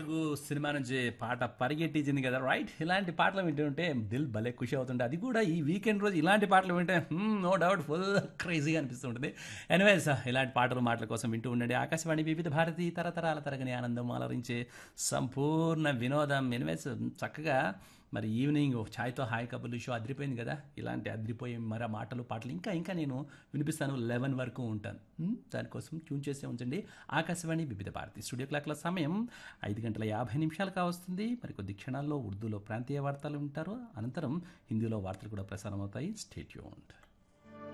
పరుగు సినిమా నుంచి పాట పరిగెట్టించింది కదా రైట్ ఇలాంటి పాటలు వింటుంటే దిల్ భలే ఖుషి అవుతుండే అది కూడా ఈ వీకెండ్ రోజు ఇలాంటి పాటలు వింటే నో డౌట్ ఫుల్ క్రేజీగా అనిపిస్తుంటుంది ఎనివేస్ ఇలాంటి పాటలు మాటల కోసం వింటూ ఉండండి ఆకాశవాణి వివిధ భారతి తరతరాల తరగని ఆనందం అలరించే సంపూర్ణ వినోదం ఎనివేస్ చక్కగా మరి ఈవినింగ్ ఛాయ్తో హాయ్ కబుర్లు షో అదిరిపోయింది కదా ఇలాంటి అదిరిపోయే మరి మాటలు పాటలు ఇంకా ఇంకా నేను వినిపిస్తాను లెవెన్ వరకు ఉంటాను హ్మ్? దానికోసం ట్యూన్ చేసే ఉంచండి ఆకాశవాణి వివిధ భారతి స్టూడియో క్లాక్ల సమయం ఐదు గంటల యాభై నిమిషాలు కావస్తుంది మరి కొద్ది క్షణాల్లో ఉర్దూలో ప్రాంతీయ వార్తలు ఉంటారు అనంతరం హిందీలో వార్తలు కూడా ప్రసారం అవుతాయి స్టేట్యూన్